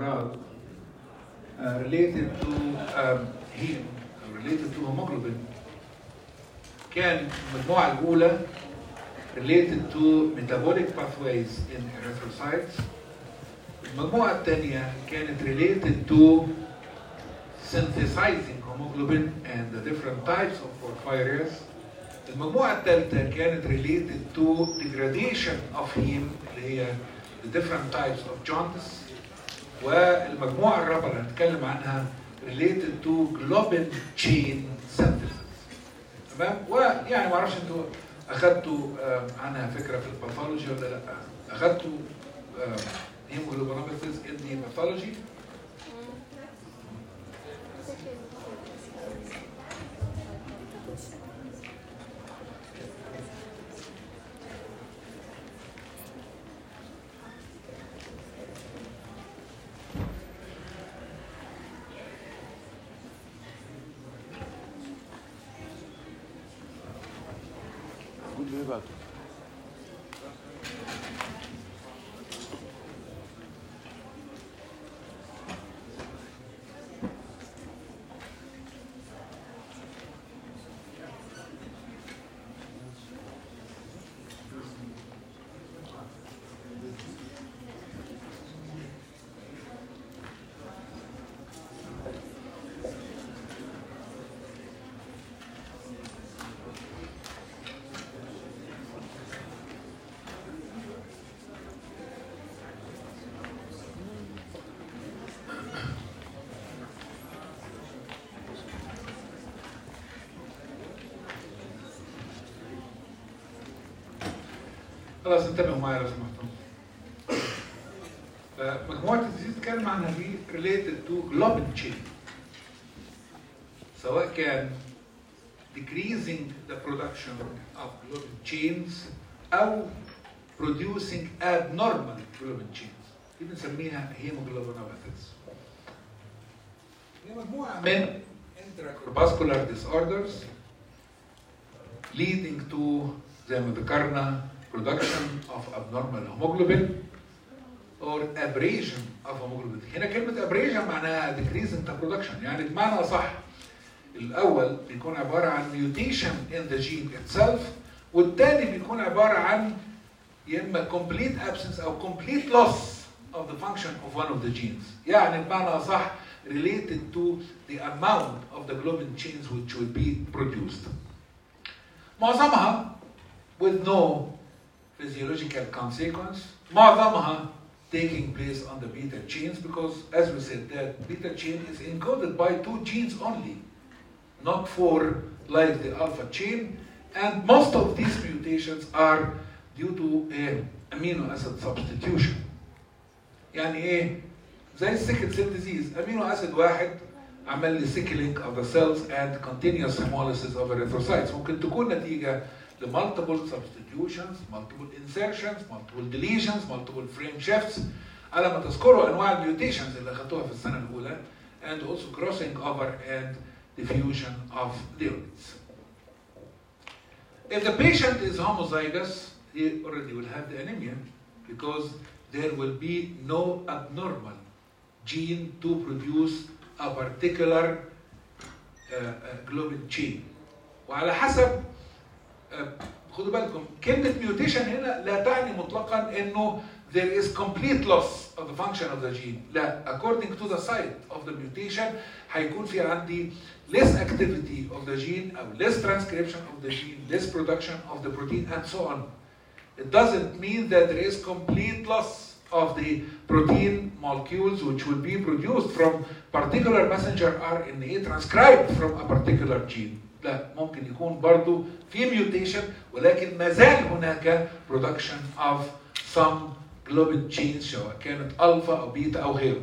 أمراض uh, related to um, heme related to hemoglobin كان المجموعة الأولى related to metabolic pathways in erythrocytes المجموعة الثانية كانت related to synthesizing hemoglobin and the different types of porphyrias المجموعة الثالثة كانت related to degradation of heme اللي هي the different types of jaundice والمجموعة الرابعة اللي هنتكلم عنها related to globin chain synthesis تمام ويعني ما اعرفش انتوا اخدتوا آم، عنها فكره في الباثولوجي ولا لا اخدتوا هيموجلوبينوباثيز ان دي باثولوجي قول لي ايه بقى خلاص انتبهوا معايا لو سمحتوا فمجموعة الديزيز بتتكلم عنها دي related to globin chain سواء كان decreasing the production of globin chains أو producing abnormal globin chains دي بنسميها hemoglobinopathies هي مجموعة من intracorpuscular disorders leading to زي ما ذكرنا production of abnormal hemoglobin or abrasion of hemoglobin هنا كلمة abrasion معناها decrease in the production يعني بمعنى أصح الأول بيكون عبارة عن mutation in the gene itself والتاني بيكون عبارة عن يا إما complete absence أو complete loss of the function of one of the genes يعني بمعنى أصح related to the amount of the globin chains which will be produced معظمها with no physiological consequence معظمها taking place on the beta chains because as we said that beta chain is encoded by two genes only not four like the alpha chain and most of these mutations are due to a amino acid substitution يعني ايه زي السيكل سيل ديزيز امينو اسيد واحد عمل لي سيكلينج of the cells and continuous hemolysis of erythrocytes ممكن تكون نتيجه ل multiple substitutions, multiple insertions, multiple deletions, multiple frame shifts على ما تذكروا انواع الميوتيشنز اللي اخذتوها في السنه الاولى and also crossing over and diffusion of the units. If the patient is homozygous, he already will have the anemia because there will be no abnormal gene to produce a particular uh, uh, globin chain. وعلى حسب uh, خدوا بالكم كلمة mutation هنا لا تعني مطلقا انه there is complete loss of the function of the gene. لا according to the site of the mutation هيكون في عندي less activity of the gene او less transcription of the gene, less production of the protein and so on. It doesn't mean that there is complete loss of the protein molecules which will be produced from particular messenger RNA transcribed from a particular gene. لا ممكن يكون برضو في mutation ولكن ما زال هناك production of some globin chains سواء كانت الفا او بيتا او غيره.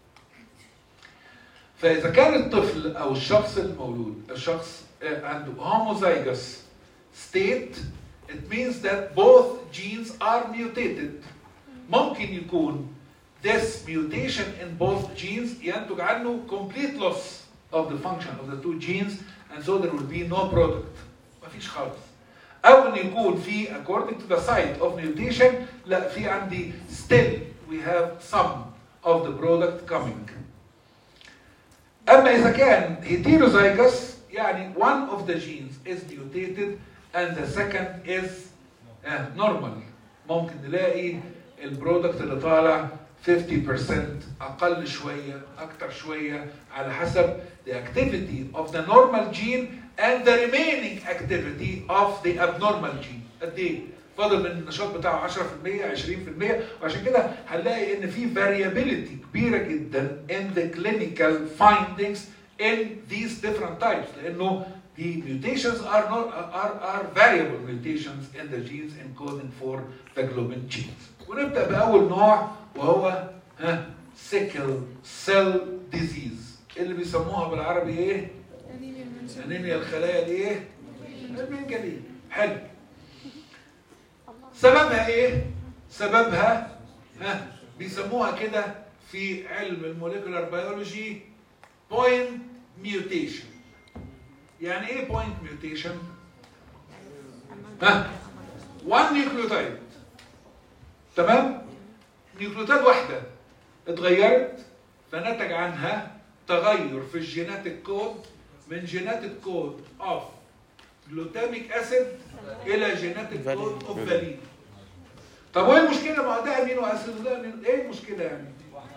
فاذا كان الطفل او الشخص المولود الشخص عنده homozygous state it means that both genes are mutated ممكن يكون this mutation in both genes ينتج عنه complete loss of the function of the two genes and so there will be no product مفيش خالص او ان يكون في according to the site of mutation لا في عندي still we have some of the product coming. أما إذا كان heterozygous يعني one of the genes is mutated and the second is uh, normal ممكن نلاقي البرودكت اللي طالع 50% أقل شوية أكتر شوية على حسب the activity of the normal gene and the remaining activity of the abnormal gene قد إيه؟ فاضل من النشاط بتاعه 10% 20% وعشان كده هنلاقي ان في variability كبيره جدا in the clinical findings in these different types لانه the mutations are not are are variable mutations in the genes encoding for the globin genes. ونبدا باول نوع وهو ها sickle cell disease اللي بيسموها بالعربي ايه؟ انيميا الخلايا الايه؟ المنجليه حلو سببها ايه؟ سببها ها بيسموها كده في علم الموليكولار بيولوجي بوينت ميوتيشن يعني ايه بوينت ميوتيشن؟ ها 1 نيوكليوتايد تمام؟ نيوكليوتايد واحدة اتغيرت فنتج عنها تغير في الجيناتيك كود من جيناتيك كود اوف جلوتاميك اسيد الى جيناتيك كود اوف فالين طب وايه المشكله ما هو ده امينو اسيد وده امينو ايه المشكله يعني؟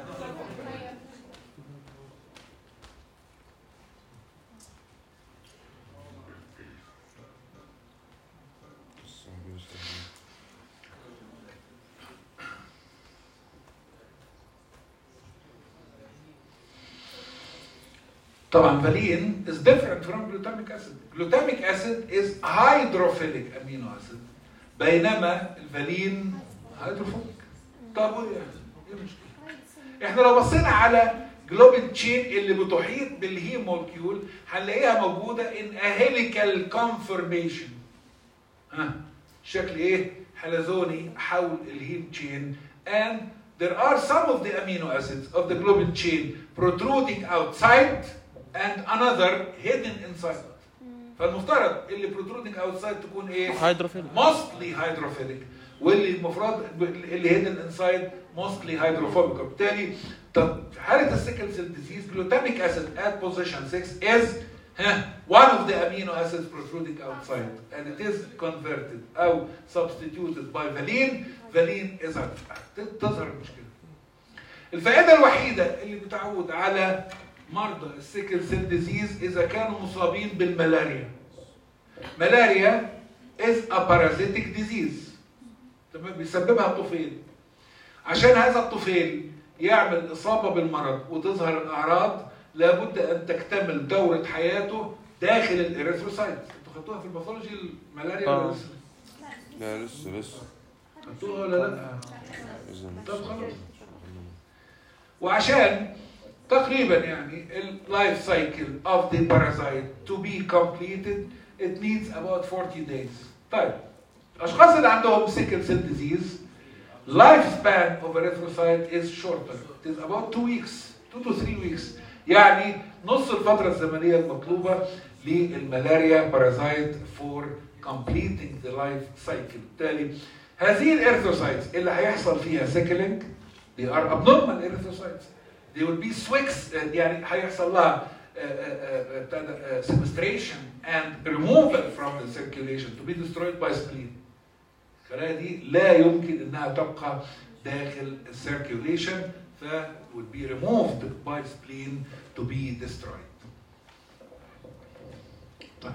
طبعا فالين is different from glutamic acid. Glutamic acid is hydrophilic amino acid بينما الفالين هيدروفوبيك. طب وايه يعني؟ ايه المشكله؟ احنا لو بصينا على جلوبين تشين اللي بتحيط بالهيم مولكيول هنلاقيها موجوده ان هيليكال كونفورميشن. ها شكل ايه؟ حلزوني حول الهيم تشين and there are some of the amino acids of the globin chain protruding outside and another hidden inside. فالمفترض اللي protruding outside تكون ايه؟ هيدروفيل mostly hydrophilic واللي المفروض اللي hidden inside mostly hydrophobic وبالتالي طب في حاله السيكل سيل ديزيز glutamic acid at position 6 is ها one of the amino acids protruding outside and it is converted او substituted by valine valine is تظهر المشكله الفائده الوحيده اللي بتعود على مرضى السيكل سيل ديزيز اذا كانوا مصابين بالملاريا ملاريا is a parasitic disease تمام بيسببها الطفيل عشان هذا الطفيل يعمل اصابه بالمرض وتظهر الاعراض لابد ان تكتمل دوره حياته داخل الاريثروسايت انتوا خدتوها في الباثولوجي الملاريا ولا آه. لسه؟ لا لسه لسه خدتوها ولا لا؟ إذن طب خلاص وعشان تقريبا يعني اللايف سايكل of the parasite to be completed it needs about 40 days طيب الاشخاص اللي عندهم sickle cell disease life span of erythrocyte is shorter it is about 2 weeks 2 to 3 weeks يعني نص الفترة الزمنية المطلوبة للملاريا بارازايت for completing the life cycle بالتالي هذه الارثروسايتس اللي هيحصل فيها سيكلينج they are abnormal erythrocytes they will be swix يعني هيحصل لها uh, uh, uh, بتاع ده, uh, sequestration and removal from the circulation to be destroyed by spleen الخلايا دي لا يمكن انها تبقى داخل السيركيوليشن ف would be removed by spleen to be destroyed. طيب.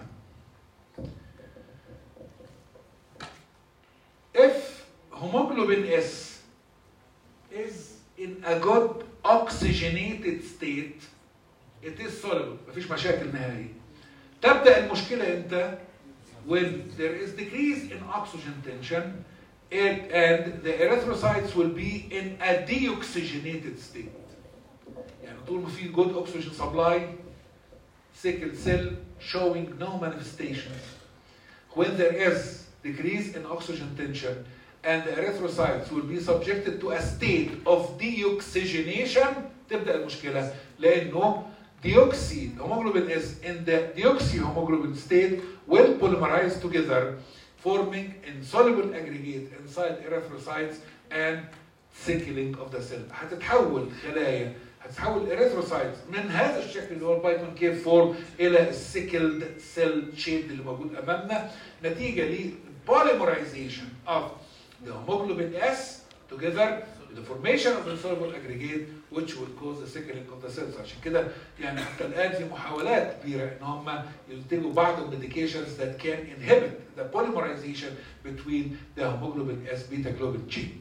If hemoglobin S is in a good oxygenated state it is soluble مفيش مشاكل نهائية. تبدأ المشكلة امتى؟ when there is decrease in oxygen tension it, and the erythrocytes will be in a deoxygenated state. يعني طول ما في good oxygen supply sickle cell showing no manifestations. When there is decrease in oxygen tension and the erythrocytes will be subjected to a state of deoxygenation تبدأ المشكلة لأنه deoxy hemoglobin is in the deoxyhemoglobin state will polymerize together forming insoluble aggregate inside erythrocytes and سيكلينج اوف ذا سيل هتتحول خلايا هتتحول اريثروسايتس من هذا الشكل اللي هو البايكون كيف فورم الى السيكلد سيل شيب اللي موجود امامنا نتيجه للبوليمرايزيشن اوف the hemoglobin S together with the formation of the soluble aggregate which will cause the sickling of the cells عشان كده يعني حتى الان في محاولات كبيره ان هم ينتجوا بعض الميديكيشنز that can inhibit the polymerization between the hemoglobin S beta globin chain.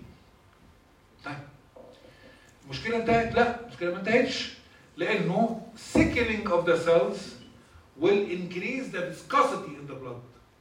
طيب المشكله انتهت؟ لا المشكله ما انتهتش لانه sickling of the cells will increase the viscosity in the blood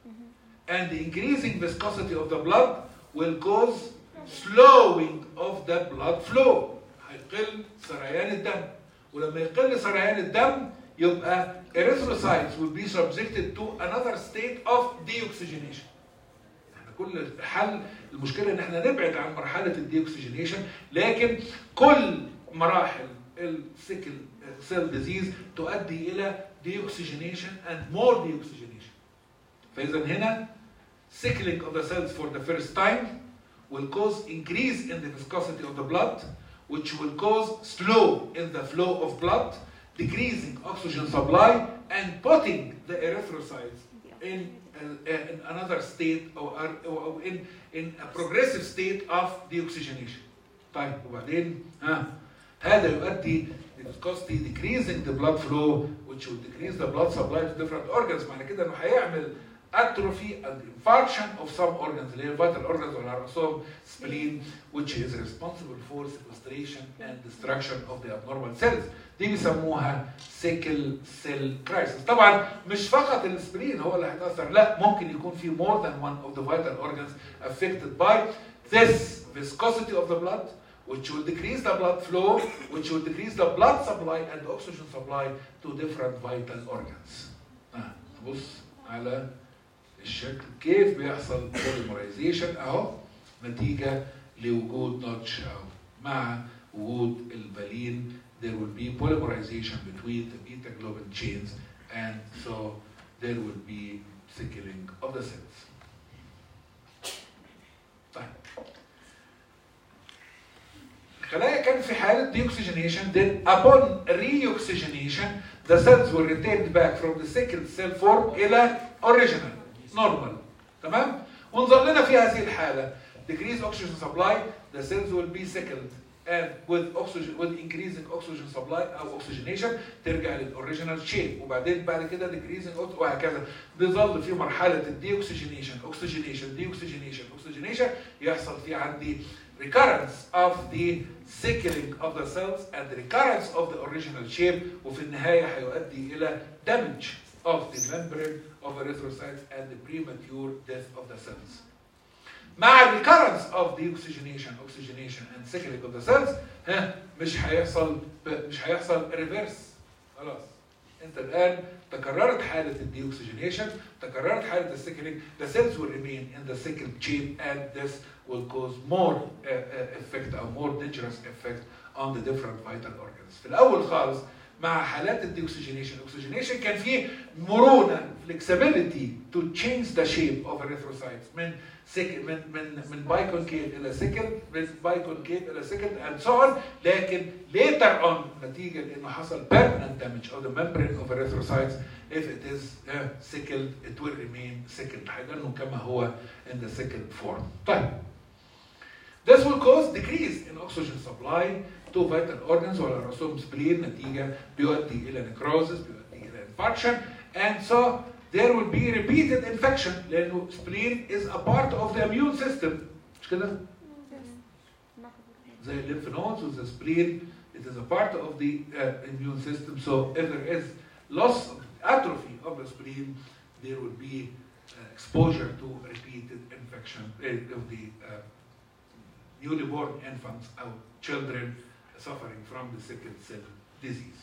and the increasing viscosity of the blood will cause slowing of the blood flow هيقل سريان الدم ولما يقل سريان الدم يبقى erythrocytes will be subjected to another state of deoxygenation احنا كل حل المشكله ان احنا نبعد عن مرحله الديوكسيجينيشن لكن كل مراحل السيكل سيل ديزيز تؤدي الى deoxygenation and more deoxygenation فاذا هنا sickling of the cells for the first time will cause increase in the viscosity of the blood, which will cause slow in the flow of blood, decreasing oxygen supply, and putting the erythrocytes in, uh, in another state or, or in, in a progressive state of deoxygenation. طيب وبعدين ها هذا يؤدي the viscosity decreasing the blood flow which will decrease the blood supply to different organs معنى كده انه هيعمل atrophy and infarction of some organs اللي هي vital organs ولا الرسوم spleen which is responsible for sequestration and destruction of the abnormal cells دي بيسموها sickle cell crisis طبعا مش فقط السبلين هو اللي هيتاثر لا ممكن يكون في more than one of the vital organs affected by this viscosity of the blood which will decrease the blood flow which will decrease the blood supply and oxygen supply to different vital organs آه. بص على الشكل كيف بيحصل بوليمرايزيشن اهو نتيجه لوجود نوتش اهو مع وجود البالين there will be polymerization between the beta globin chains and so there will be sickling of the cells. طيب الخلايا كان في حالة deoxygenation then upon reoxygenation the cells were retained back from the sickled cell form إلى original normal تمام ونظلنا في هذه الحالة decrease oxygen supply the cells will be sickled and with oxygen with increasing oxygen supply او oxygenation ترجع للاوريجينال شيب وبعدين بعد كده decreasing ox- وهكذا بيظل في مرحله الديوكسيجينيشن اوكسجينيشن ديوكسيجينيشن اوكسجينيشن يحصل في عندي recurrence of the sickling of the cells and the recurrence of the original shape وفي النهايه هيؤدي الى damage of the membrane of erythrocytes and the premature death of the cells. مع recurrence of deoxygenation, oxygenation and sickling of the cells ها مش هيحصل مش هيحصل ريفرس خلاص انت الان تكررت حاله الديوكسيجينيشن تكررت حاله السيكلينج the cells will remain in the sickled shape and this will cause more uh, uh, effect or more dangerous effect on the different vital organs في الاول خالص مع حالات الديوكسيجينيشن الاكسجينيشن كان فيه مرونه flexibility to change the shape of erythrocytes من سك من من من بايكونكيف الى سكل من بايكونكيف الى سكل and so on لكن later on نتيجه لانه حصل permanent damage of the membrane of erythrocytes if it is uh, sickled it will remain sickled هيضل كما هو in the sickled form طيب This will cause decrease in oxygen supply to vital organs ولا الرسوم spleen نتيجة بيؤدي إلى necrosis بيؤدي إلى infarction and so there will be repeated infection لأنه spleen is a part of the immune system مش كده؟ زي lymph nodes with the spleen it is a part of the uh, immune system so if there is loss of atrophy of the spleen there will be uh, exposure to repeated infection uh, of the uh, newly born infants or children suffering from the sickle cell disease.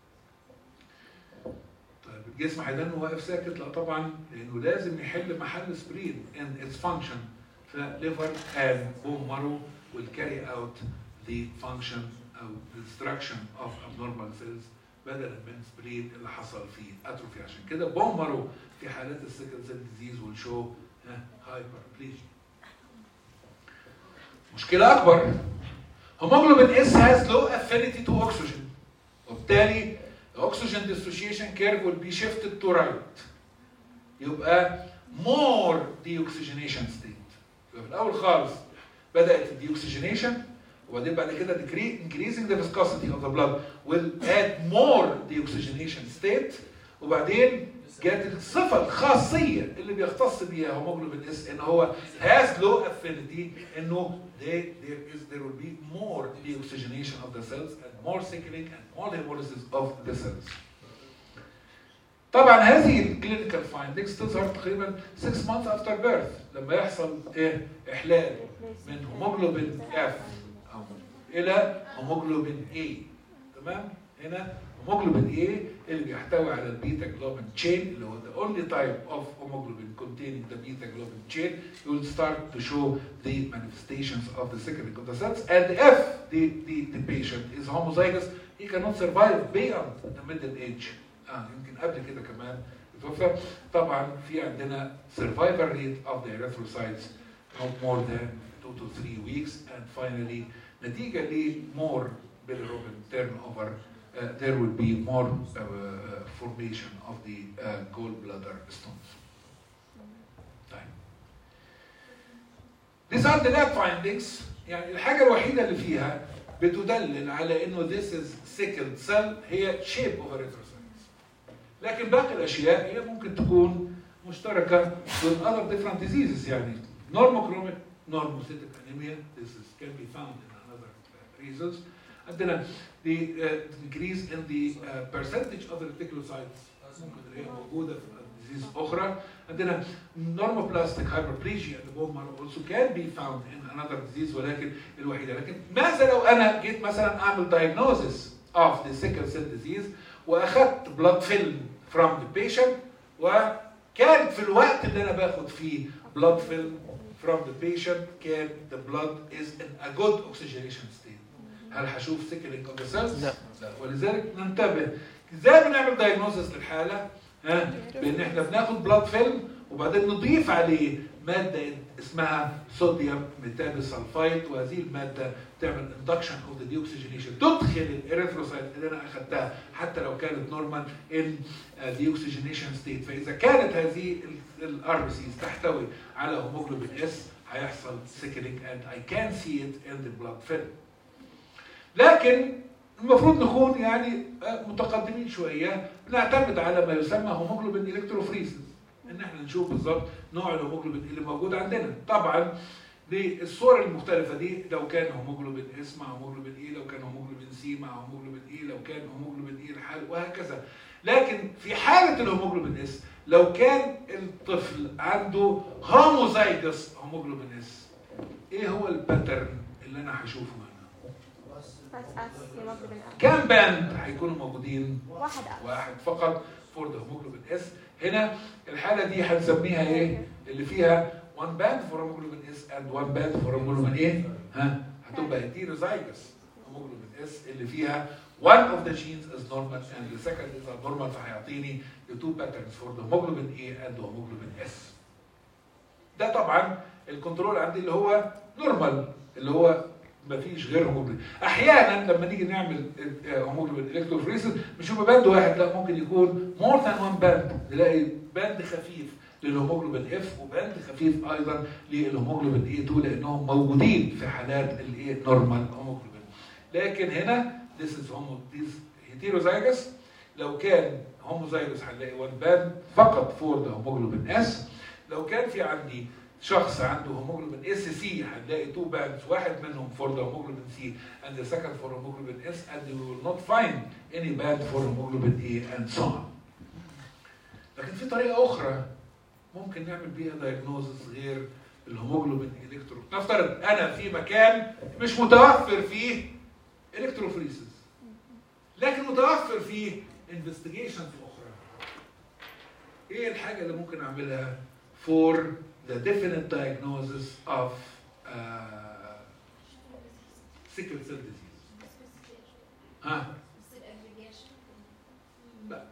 طيب الجسم هيدنه واقف ساكت لا طبعا لانه لازم يحل محل سبرين in its function فليفر and bone marrow will carry out the function او the destruction of abnormal cells بدلا من سبرين اللي حصل فيه اتروفي عشان كده بون مارو في حالات السيكل سيل ديزيز will show هايبر مشكلة أكبر hemoglobin S has low affinity to oxygen وبالتالي oxygen dissociation curve will be shifted to right يبقى more deoxygenation state يبقى في الاول خالص بدات الديوكسيجينيشن وبعدين بعد كده decre- increasing the viscosity of the blood will add more deoxygenation state وبعدين جت الصفه الخاصيه اللي بيختص بيها هيموجلوبين اس ان هو has low affinity انه they, there is there will be more deoxygenation of the cells and more thickening and more hemolysis of the cells. طبعا هذه الكلينيكال فايندنجز تظهر تقريبا 6 months after birth لما يحصل ايه احلال من هيموجلوبين اف او الى هيموجلوبين اي تمام هنا هيموجلوبين اي اللي بيحتوي على البيتا جلوبين تشين اللي هو the only type of hemoglobin containing the beta globin chain you will start to show the manifestations of the thickening of the cells and if the, the, the patient is homozygous he cannot survive beyond the middle age آه يمكن قبل كده كمان يتوفى طبعا في عندنا survival rate of the erythrocytes not more than 2 to 3 weeks and finally نتيجة ل more bilirubin turnover uh, there will be more uh, uh, formation of the uh, gallbladder stones. طيب. These are the lab findings يعني الحاجة الوحيدة اللي فيها بتدلل على انه this is sickled cell هي shape of erythrocytes. لكن باقي الاشياء هي ممكن تكون مشتركة with other different diseases يعني normochromic normocytic anemia this is, can be found in another uh, reasons عندنا the uh, increase in the uh, percentage of the reticulocytes ممكن اللي هي موجودة في disease أخرى عندنا normoplastic hyperplasia in the bone marrow also can be found in another disease ولكن الوحيدة لكن ماذا لو أنا جيت مثلا أعمل diagnosis of the sickle cell disease وأخذت blood film from the patient وكان في الوقت اللي أنا باخد فيه blood film from the patient كان the blood is in a good oxygenation state هل هشوف سيكلينج اوف ذا سيلز؟ لا. لا ولذلك ننتبه ازاي بنعمل دايجنوزس للحاله؟ ها بان احنا بناخد بلاد فيلم وبعدين نضيف عليه ماده اسمها صوديوم ميتابي سلفايت وهذه الماده تعمل اندكشن اوف ذا ديوكسيجينيشن تدخل الاريثروسايت اللي انا اخذتها حتى لو كانت نورمال ان ديوكسيجينيشن ستيت فاذا كانت هذه الار بي سيز تحتوي على هيموجلوبين اس هيحصل سيكلينج اند اي كان سي ات ان ذا بلاد فيلم لكن المفروض نكون يعني متقدمين شويه نعتمد على ما يسمى هيموجلوبين الكتروفريسز ان احنا نشوف بالظبط نوع الهيموجلوبين اللي موجود عندنا طبعا بالصور المختلفة دي لو كان هيموجلوبين اس مع هيموجلوبين اي لو كان هيموجلوبين سي مع هيموجلوبين اي لو كان هيموجلوبين اي لحاله وهكذا لكن في حالة الهيموجلوبين اس لو كان الطفل عنده هوموزايجس هيموجلوبين اس ايه هو الباترن اللي انا هشوفه هنا بس اس هيموجلوبين اب كام باند هيكونوا موجودين واحد اب واحد فقط فور ذا هيموجلوبين اس هنا الحاله دي هنسميها ايه اللي فيها 1 باند فور هيموجلوبين اس اند 1 باند فور هيموجلوبين ايه ها هتبقى هيتيروزايجس هيموجلوبين اس اللي فيها one of the genes is normal and the second is abnormal فهيعطيني the two patterns for the hemoglobin A and the hemoglobin S ده طبعا الكنترول عندي اللي هو نورمال اللي هو ما فيش غير هيموجلوبين احيانا لما نيجي نعمل هيموجلوبين الكتروفريسز مش هو باند واحد لا ممكن يكون مور ذان وان باند نلاقي باند خفيف للهيموجلوبين اف وباند خفيف ايضا للهيموجلوبين اي 2 لانهم موجودين في حالات الايه نورمال هيموجلوبين لكن هنا this is homo this heterozygous لو كان homozygous هنلاقي وان باند فقط فور ذا هيموجلوبين اس لو كان في عندي شخص عنده هيموجلوبين اس سي هنلاقي تو باندز واحد منهم فور ذا هيموجلوبين سي and the second for hemoglobin S and we will not find any band for hemoglobin A and so on. لكن في طريقة أخرى ممكن نعمل بيها دايجنوزس غير الهيموجلوبين الكترو نفترض أنا في مكان مش متوفر فيه الكتروفريسز لكن متوفر فيه انفستيجيشنز أخرى ايه الحاجة اللي ممكن اعملها for the definite diagnosis of uh, sickle cell disease ها لا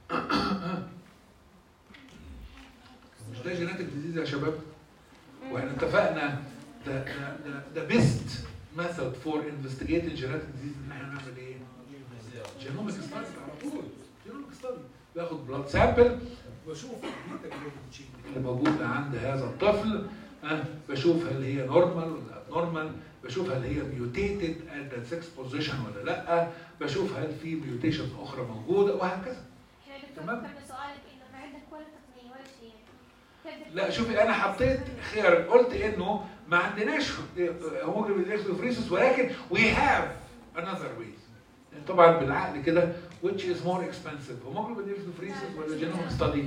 مش ده جيناتيك ديزيز يا شباب واحنا اتفقنا ده ده ده, ده بيست ميثود method for investigating genetic disease ان احنا نعمل ايه؟ جينوميك ستادي على طول جينوميك ستادي باخد بلاد سامبل واشوف البيتا جلوبين اللي موجوده عند هذا الطفل أه بشوف هل هي نورمال ولا نورمال بشوف هل هي ميوتيتد at that sex position ولا لا بشوف هل في ميوتيشنز اخرى موجوده وهكذا احنا دكتور تمام. كان سؤالك انه ما عندك ولا تقنيه ولا شيء كيف لا شوفي انا حطيت خيار قلت انه ما عندناش هوموجلوبين اكسوفريسيس ولكن we have another way طبعا بالعقل كده which is more expensive هوموجلوبين اكسوفريسيس ولا جينوم ستادي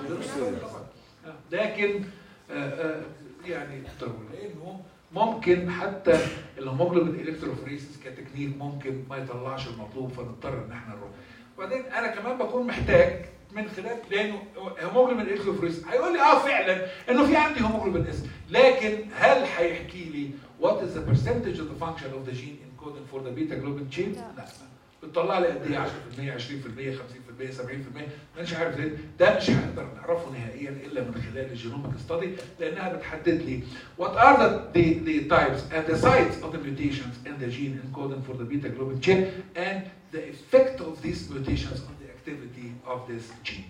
لكن آه، آه، يعني ضروري لانه ممكن حتى الهيموجلوبين الكتروفوريسيس كتكنيك ممكن ما يطلعش المطلوب فنضطر ان احنا نروح وبعدين انا كمان بكون محتاج من خلال لانه هيموجلوبين الكتروفوريسيس هيقول لي اه فعلا انه في عندي هيموجلوبين اس لكن هل هيحكي لي what is the percentage of the function of the gene encoding for the beta globin chain؟ لا بتطلع لي قد ايه 10% 20% 50% 70% مش عارف ليه ده مش هنقدر نعرفه نهائيا الا من خلال الجينوميك ستادي لانها بتحدد لي what are the, the, the types and the sites of the mutations in the gene encoding for the beta globin chain and the effect of these mutations on the activity of this gene.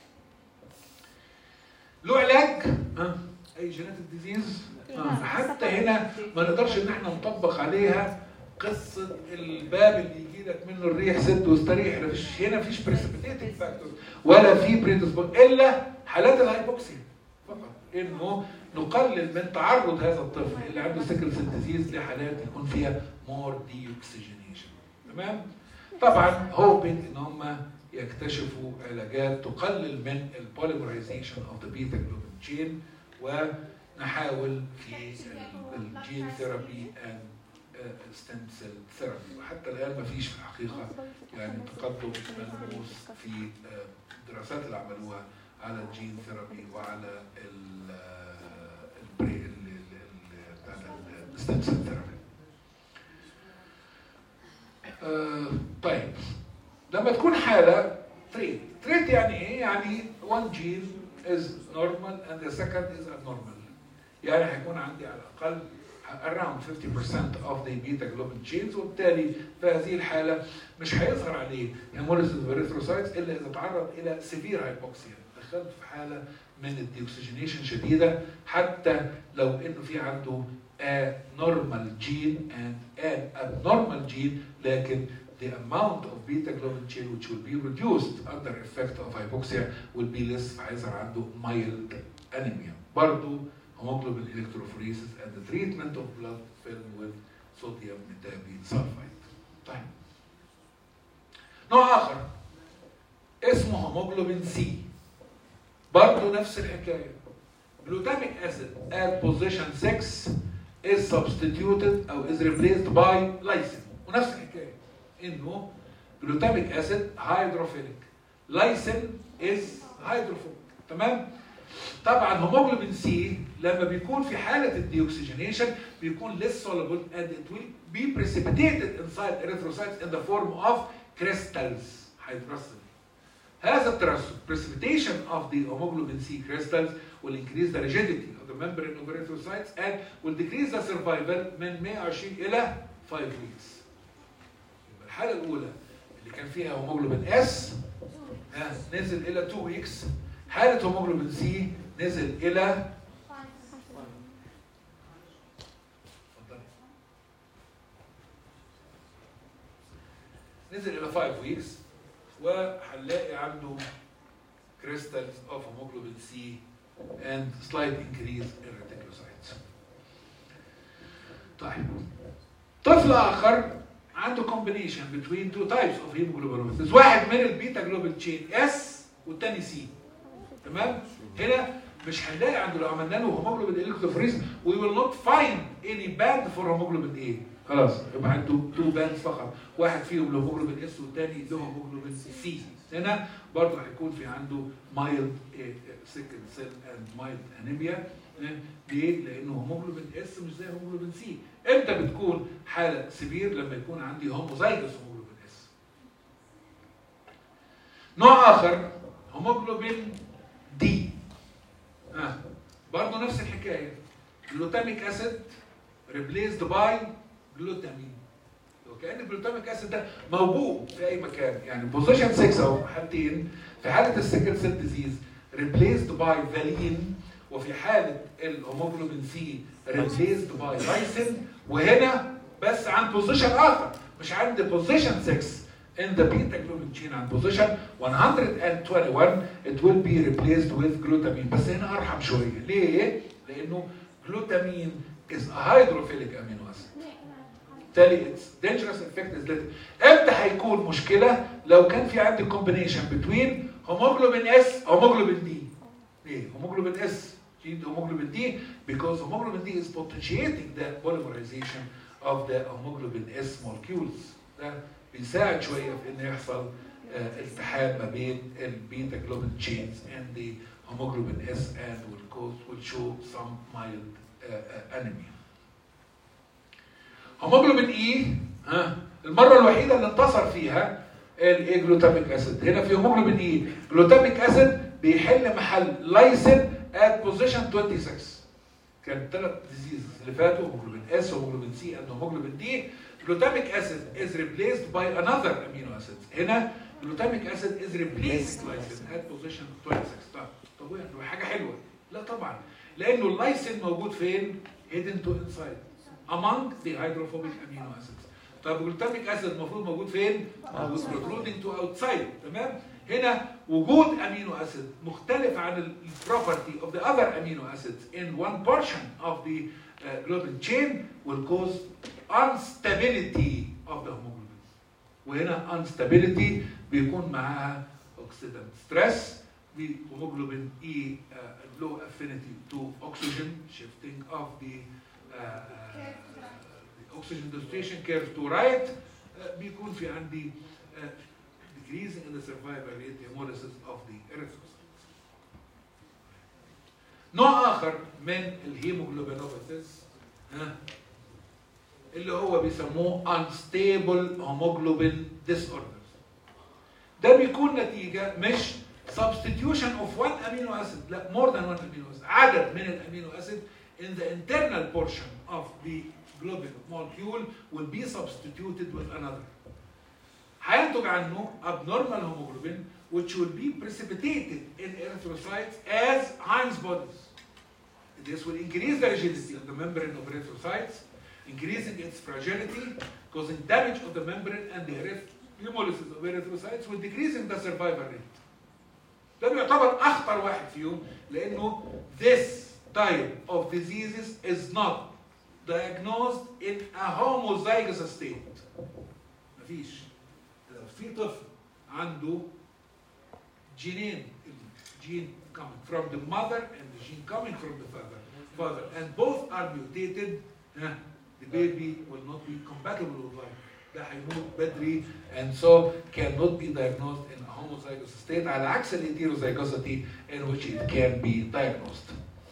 له علاج؟ ها؟ اي جينيتك ديزيز؟ حتى هنا ما نقدرش ان احنا نطبق عليها قصه الباب اللي يجي لك منه الريح سد واستريح مفيش هنا مفيش بريسبيتيتنج فاكتور ولا في بريدسبون الا حالات الهايبوكسيا فقط انه نقلل من تعرض هذا الطفل اللي عنده سيكل سيل ديزيز لحالات يكون فيها مور ديوكسيجينيشن تمام طبعا هوبين ان هم يكتشفوا علاجات تقلل من البوليمرايزيشن اوف ذا بيتا جلوبين تشين ونحاول في الجين ثيرابي اند ستيم سيل ثيرابي وحتى الان ما فيش في الحقيقه يعني تقدم ملموس في آه، الدراسات اللي عملوها على الجين ثيرابي وعلى ال البري ال- ال- ال- بتاع ده، الستيم سيل ثيرابي آه، طيب لما تكون حاله تريت تريت يعني ايه يعني one gene is normal and the second is abnormal يعني هيكون عندي على الاقل around 50% of the beta globin chains وبالتالي في هذه الحاله مش هيظهر عليه hemolysis erythrocytes الا اذا تعرض الى severe hypoxia دخلت في حاله من الديوكسجينيشن شديده حتى لو انه في عنده a normal gene and an abnormal gene لكن the amount of beta globin chain which will be reduced under effect of hypoxia will be less فهيظهر عنده mild anemia برضه hemoglobin electrophoresis and the treatment of blood filled with sodium metabisulfite. طيب. نوع آخر اسمه هيموجلوبين سي. برضه نفس الحكاية. glutamic acid at position 6 is substituted أو is replaced by lysine. ونفس الحكاية. إنه glutamic acid hydrophilic. lysine is hydrophobic. تمام؟ طبعا هيموجلوبين سي لما بيكون في حاله الديوكسيجينيشن بيكون less soluble and it will be precipitated inside erythrocytes in the form of crystals هيترسب هذا الترسب precipitation of the hemoglobin C crystals will increase the rigidity of the membrane of erythrocytes and will decrease the survival من 120 الى 5 weeks يبقى الحاله الاولى اللي كان فيها هيموجلوبين S ها، نزل الى 2 weeks حالة هيموجلوبين سي نزل إلى اتفضلي. نزل إلى 5 weeks وهنلاقي عنده crystals of hemoglobin C and slight increase in reticulocytes. طيب طفل آخر عنده combination between two types of hemoglobin واحد من البيتا جلوبين تشين S والتاني سي تمام هنا مش هنلاقي عنده لو عملنا له هيموجلوبين الكتروفوريز we will not find any band for hemoglobin A خلاص يبقى عنده تو باندز فقط واحد فيهم له هيموجلوبين اس والثاني له هيموجلوبين سي هنا برضه هيكون في عنده مايلد سيكل سيل اند مايلد انيميا ليه؟ لانه هيموجلوبين اس مش زي هيموجلوبين سي امتى بتكون حاله سبير لما يكون عندي هوموزايجوس هيموجلوبين اس نوع اخر هيموجلوبين دي آه. برضه نفس الحكايه جلوتاميك اسيد ريبليسد باي جلوتامين وكان الجلوتاميك اسيد ده موجود في اي مكان يعني بوزيشن 6 اهو حالتين في حاله السكل سيل ديزيز ريبليسد باي فالين وفي حاله الهيموجلوبين سي ريبليسد باي لايسين وهنا بس عن بوزيشن اخر مش عند بوزيشن 6 in the beta globin chain عند position 121 it will be replaced with glutamine بس هنا ارحم شويه ليه؟ لانه glutamine is a hydrophilic amino acid بالتالي اتس dangerous effect is little امتى هيكون مشكله لو كان في عندي combination between hemoglobin S hemoglobin D ليه؟ hemoglobin S hemoglobin D because hemoglobin D is potentiating the polymerization of the hemoglobin S molecules ده بيساعد شويه في ان يحصل آه، التحام ما بين البيتا جلوبين chains and the hemoglobin S and will cause will show some mild uh, uh, anemia. هيموجلوبين اي ها المره الوحيده اللي انتصر فيها الايه جلوتاميك اسيد هنا في هيموجلوبين اي جلوتاميك اسيد بيحل محل لايسين ات بوزيشن 26 كان ثلاث ديزيز اللي فاتوا هيموجلوبين اس هيموجلوبين سي اند هيموجلوبين دي glutamic acid is replaced by another amino acid هنا glutamic acid is replaced glycine at position 26 طب طب يعني حاجه حلوه لا طبعا لانه اللايسين موجود فين hidden to inside among the hydrophobic amino acids طب glutamic acid المفروض موجود فين موجود protruding to outside تمام هنا وجود امينو اسيد مختلف عن البروبرتي of the other amino acids in one portion of the uh, globin chain will cause instability of the hemoglobin وهنا instability بيكون معاها oxidant stress the hemoglobin E uh, low affinity to oxygen shifting of the, uh, uh, the oxygen dissociation curve to right uh, بيكون في عندي uh, decreasing in the survival rate hemolysis of the erythrocytes. نوع آخر من الهيموجلوبينوباثيز ها اللي هو بيسموه unstable hemoglobin disorders. ده بيكون نتيجة مش substitution of one amino acid لا more than one amino acid عدد من الامينو acid in the internal portion of the globin molecule will be substituted with another. هينتج عنه abnormal hemoglobin which will be precipitated in erythrocytes as Heinz bodies. This will increase the rigidity of the membrane of erythrocytes, increasing its fragility, causing damage of the membrane and the eryth- hemolysis of erythrocytes with decreasing the survival rate. ده بيعتبر اخطر واحد فيهم لانه this type of diseases is not diagnosed in a homozygous state. مفيش. لو في طفل عنده جينين gene coming from the mother and the gene coming from the father father and both are mutated ها, the baby will not be compatible with life ده هيموت بدري and so cannot be diagnosed in a homozygous state على عكس الهيتيروزيجوسيتي in which it can be diagnosed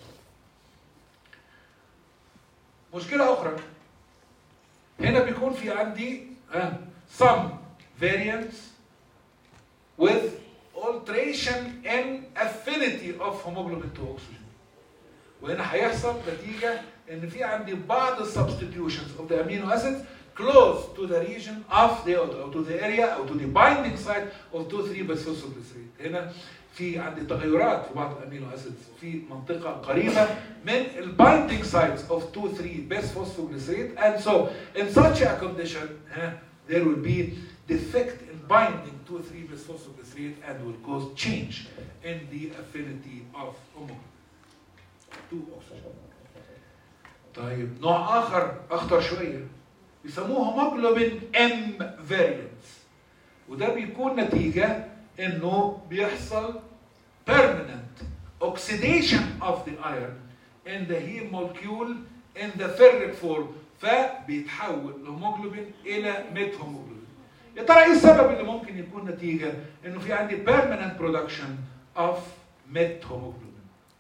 مشكلة أخرى هنا بيكون في عندي ها, some variants with alteration in affinity of hemoglobin to oxygen. وهنا هيحصل نتيجة ان في عندي بعض السبستيتيوشنز of the amino acids close to the region of the or to the area or to the binding site of 2,3 bisphosphoglycerate. هنا في عندي تغيرات في بعض الامينو اسيدز في منطقه قريبه من البايندينج سايتس of 2,3 bisphosphoglycerate and so in such a condition ها, there will be defect in binding 2,3 bisphosphoglycerate and will cause change in the affinity of hemoglobin to oxygen. طيب نوع اخر اخطر شويه بيسموه هيموجلوبين ام فاريانتس وده بيكون نتيجه انه بيحصل permanent oxidation of the iron in the heme molecule in the ferric form فبيتحول الهيموجلوبين الى ميت هيموجلوبين يا ترى ايه السبب اللي ممكن يكون نتيجه انه في عندي permanent production of ميت هيموجلوبين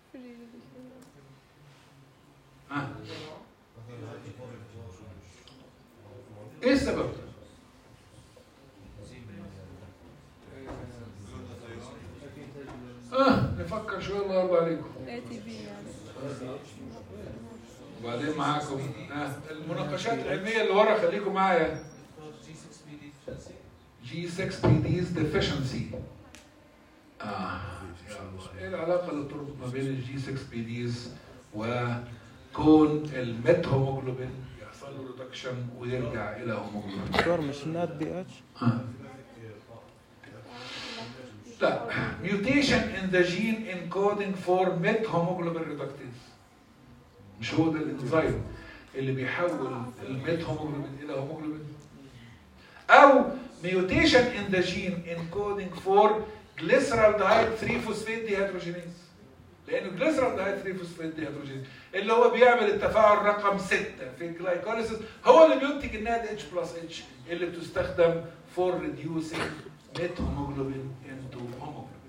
ها ايه السبب ده؟ اه نفكر شويه الله يرضى عليكم اي تي بي يعني وبعدين معاكم ها المناقشات العلميه اللي ورا خليكم معايا G6PD's deficiency آه يا الله. ايه العلاقه اللي تربط ما بين الجي 6 بي ديز وكون الميت هوموجلوبين يحصل له ريدكشن ويرجع الى هوموجلوبين دكتور مش نات بي اتش آه. لا mutation in the gene encoding for mid hemoglobin reductase مش هو ده الانزيم اللي بيحول الميد هوموجلوبين الى هوموجلوبين او mutation in the gene encoding for glyceraldehyde 3 phosphate dehydrogenase لانه glyceraldehyde 3 phosphate dehydrogenase اللي هو بيعمل التفاعل رقم 6 في الجلايكوليسيس هو اللي بينتج الناد اتش بلس اتش اللي بتستخدم for reducing net hemoglobin into hemoglobin.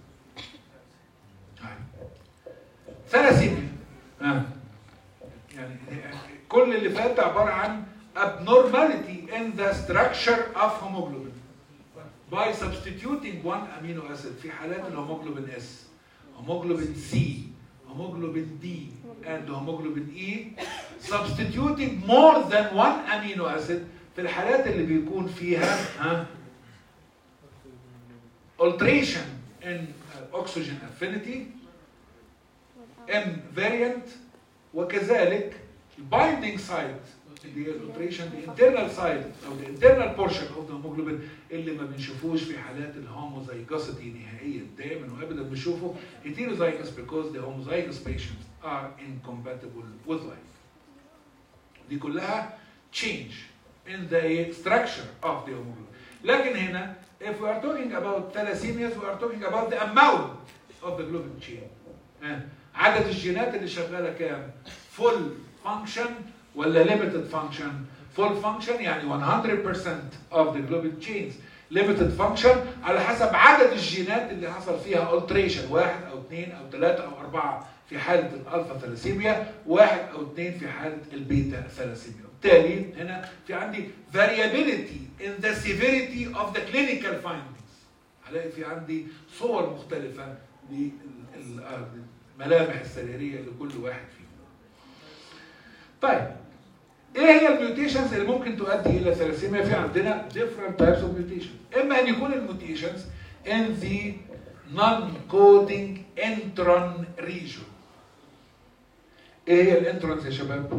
ثلاثيميا آه. يعني كل اللي فات عباره عن abnormality in the structure of hemoglobin by substituting one amino acid في حالات الهيموجلوبين S hemoglobin C hemoglobin D and hemoglobin E substituting more than one amino acid في الحالات اللي بيكون فيها ها alteration in uh, oxygen affinity M variant وكذلك binding site اللي هي الالتريشن the internal side او the internal portion of the hemoglobin اللي ما بنشوفوش في حالات الهوموزايجوسيتي نهائيا دائما وابدا بنشوفه heterozygous because the homozygous patients are incompatible with life دي كلها change in the structure of the hemoglobin لكن هنا if we are talking about thalassemias we are talking about the amount of the globin chain آه. عدد الجينات اللي شغاله كام full function ولا limited function full function يعني 100% of the globin chains limited function على حسب عدد الجينات اللي حصل فيها alteration واحد او اثنين او ثلاثة او اربعة في حالة الالفا ثلاسيميا واحد او اثنين في حالة البيتا ثلاسيميا بالتالي هنا في عندي variability in the severity of the clinical findings هلاقي في عندي صور مختلفة للملامح السريرية لكل واحد فيهم طيب ايه هي الميوتيشنز اللي ممكن تؤدي الى ثلاسيميا في عندنا different types of mutations اما ان يكون الميوتيشنز in the non-coding intron region ايه هي الانترونز يا شباب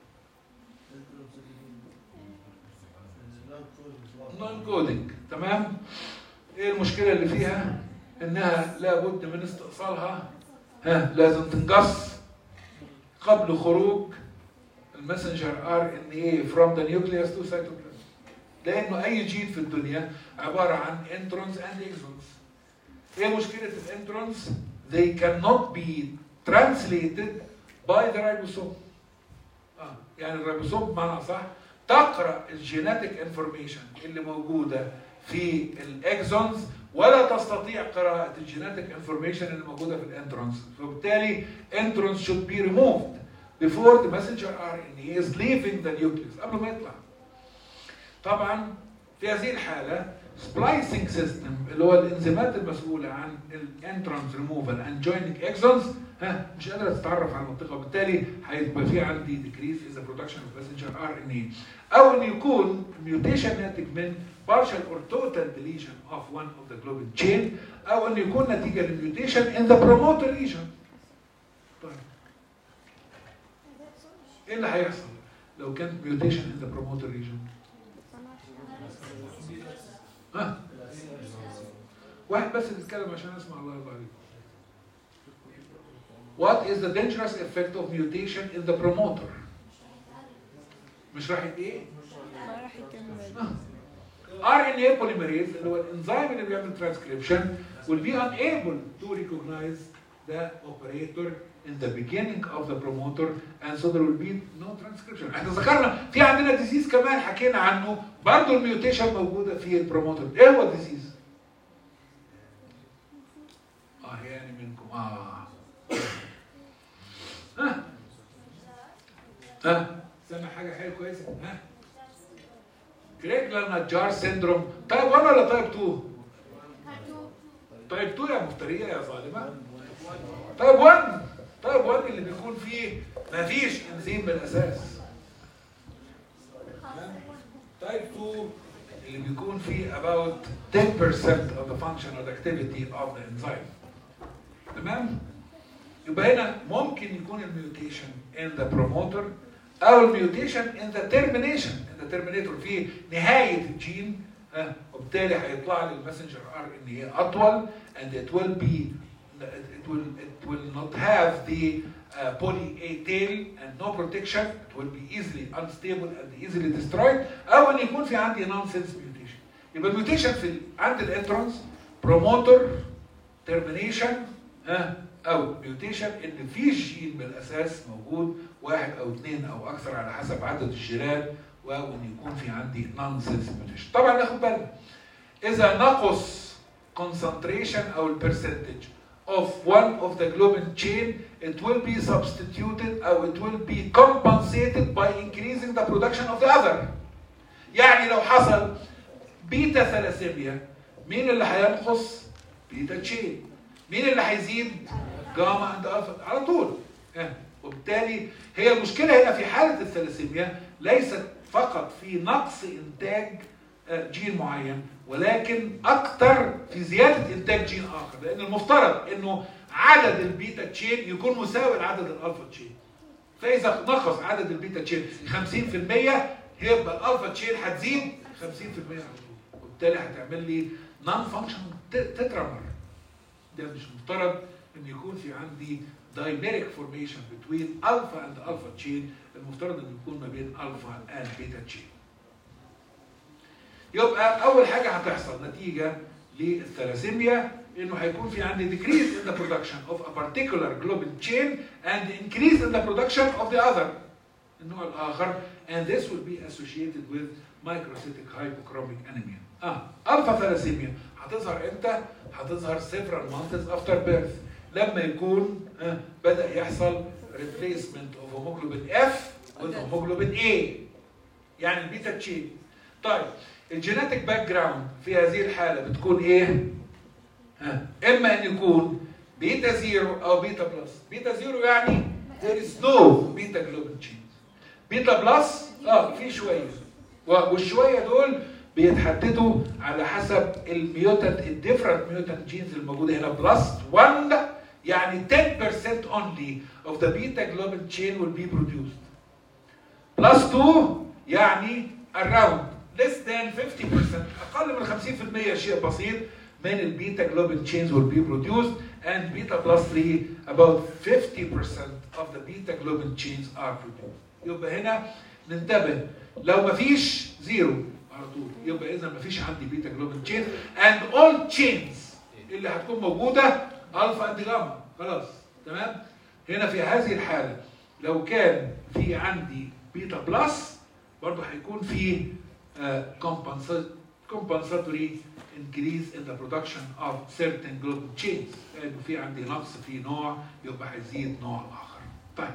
نون كودنج تمام ايه المشكله اللي فيها انها لابد من استئصالها ها لازم تنقص قبل خروج المسنجر ار ان اي فروم ذا نيوكليوس تو سيتوبلازم لانه اي جين في الدنيا عباره عن انترونز اند اكسونز ايه مشكله الانترونز they cannot be translated by the ribosome اه يعني الريبوسوم بمعنى صح تقرا الجيناتيك انفورميشن اللي موجوده في الاكسونز ولا تستطيع قراءة الجيناتيك انفورميشن اللي موجودة في الانترونز فبالتالي انترونز should be removed before the messenger RNA is leaving the nucleus قبل ما يطلع طبعا في هذه الحالة splicing system اللي هو الانزيمات المسؤولة عن الانترونز ريموفال اند جويننج اكسونز ها مش قادرة تتعرف على المنطقة وبالتالي هيبقى في عندي decrease in the production of messenger RNA او ان يكون mutation ناتج من partial or total deletion of one of the globin chain او ان يكون نتيجة للميوتيشن in the promoter region طيب ايه اللي هيحصل لو كان mutation in the promoter region ها واحد بس يتكلم عشان اسمع الله يرضى عليك What is the dangerous effect of mutation in the promoter؟ مش راح ايه؟ ما راح يكمل RNA polymerase اللي هو الانزيم اللي بيعمل transcription will be unable to recognize the operator in the beginning of the promoter and so there will be no transcription. احنا ذكرنا في عندنا ديزيز كمان حكينا عنه برضه الميوتيشن موجوده في البروموتر. ايه هو الديزيز؟ اه يعني منكم اه ها ها سامع حاجه حلوه كويسه ها كريجلر نجار سيندروم تايب 1 ولا تايب 2 تايب 2 يا مفتريه يا ظالمه تايب 1 تايب 1 اللي بيكون فيه مفيش انزيم بالاساس تايب 2 اللي بيكون فيه about 10% of the functional activity of the enzyme تمام يبقى هنا ممكن يكون الميوتيشن in the promoter او الميوتيشن in the termination in the terminator في نهايه الجين ها، وبالتالي هيطلع لي المسنجر ار ان هي اطول and it will be it will it will not have the uh, poly A tail and no protection it will be easily unstable and easily destroyed او ان يكون في عندي nonsense mutation يبقى الميوتيشن في ال- عند الانترونس بروموتر termination ها او ميوتيشن ان في جين بالاساس موجود واحد او اثنين او اكثر على حسب عدد الجيران وان يكون في عندي nonsense mutation طبعا ناخد بالنا اذا نقص concentration او البرسنتج of one of the globin chain it will be substituted او it will be compensated by increasing the production of the other يعني لو حصل بيتا ثلاسيميا مين اللي هينقص بيتا تشين مين اللي هيزيد جاما اند الفا على طول آه. وبالتالي هي المشكله هنا في حاله الثلاسيميا ليست فقط في نقص انتاج آه، جين معين ولكن اكثر في زياده انتاج جين اخر لان المفترض انه عدد البيتا تشين يكون مساوي لعدد الالفا تشين فاذا نقص عدد البيتا تشين 50% هيبقى الالفا تشين هتزيد 50% على طول وبالتالي هتعمل لي نون فانكشن تترامر ده مش مفترض ان يكون في عندي دايميريك فورميشن بتوين الفا اند الفا تشين المفترض ان يكون ما بين الفا اند بيتا تشين يبقى اول حاجه هتحصل نتيجه للثلاسيميا انه هيكون في عندي decrease in the production of a particular globin chain and increase in the production of the other النوع الاخر and this will be associated with microcytic hypochromic anemia اه الفا ثلاسيميا هتظهر امتى هتظهر several months after birth لما يكون آه بدا يحصل replacement of hemoglobin F with hemoglobin A يعني البيتا تشين طيب الجينيتك باك جراوند في هذه الحاله بتكون ايه ها اما ان يكون بيتا زيرو او بيتا بلس بيتا زيرو يعني there is no بيتا جلوبين chains بيتا بلس اه في شويه و- والشويه دول بيتحددوا على حسب الميوتنت الديفرنت ميوتنت جينز الموجوده هنا بلس 1 يعني 10% only of the beta globin chain will be produced بلس 2 يعني around less than 50% اقل من 50% شيء بسيط من البيتا جلوبين chains will be produced and beta plus 3 about 50% of the beta globin chains are produced يبقى هنا ننتبه لو مفيش زيرو على طول يبقى اذا مفيش عندي بيتا جلوبين chains and all chains اللي هتكون موجوده الفا اند جاما خلاص تمام هنا في هذه الحاله لو كان في عندي بيتا بلس برضه هيكون في uh, compensa- compensatory increase in the production of certain globin chains لانه في عندي نقص في نوع يبقى هيزيد نوع اخر. طيب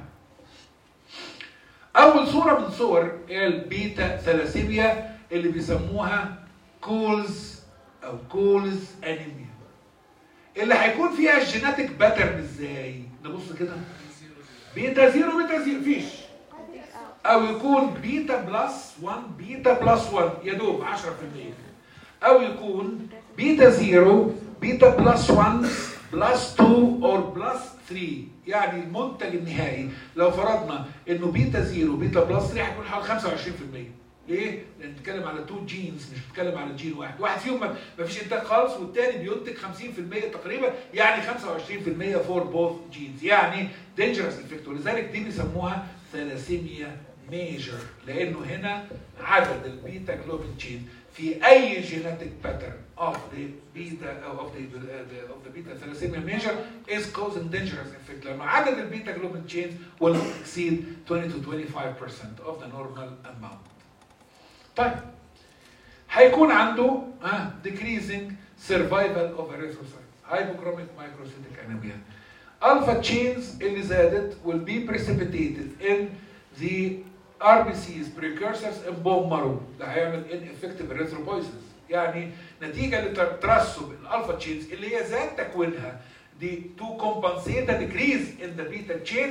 اول صوره من صور البيتا ثلاسيميا اللي بيسموها كولز او كولز انيميا اللي هيكون فيها الجيناتيك باترن ازاي نبص كده بيتا زيرو بيتا زيرو فيش او يكون بيتا بلس 1 بيتا بلس 1 يا دوب 10% او يكون بيتا زيرو بيتا بلس 1 بلس 2 اور بلس 3 يعني المنتج النهائي لو فرضنا انه بيتا زيرو بيتا بلس 3 هيكون حوالي 25% ليه؟ لان بنتكلم على تو جينز مش بنتكلم على جين واحد، واحد فيهم ما ما فيش انتاج خالص والتاني بينتج 50% تقريبا يعني 25% فور بوث جينز يعني دينجرس افكت ولذلك دي بيسموها ثلاسيميا ميجر لانه هنا عدد البيتا جلوبين تشين في اي جينيتك باترن of the beta of the, the of the beta thalassemia major is causing dangerous effect لانه عدد البيتا جلوبين chains will exceed 20 to 25% of the normal amount. طيب هيكون عنده ها decreasing survival of erythrocytes hypochromic microcytic anemia alpha chains اللي زادت will be precipitated in the RBCs precursors in bone marrow ده هيعمل ineffective erythropoiesis يعني نتيجة لترسب الالفا تشينز اللي هي ذات تكوينها دي to compensate the decrease in the beta chains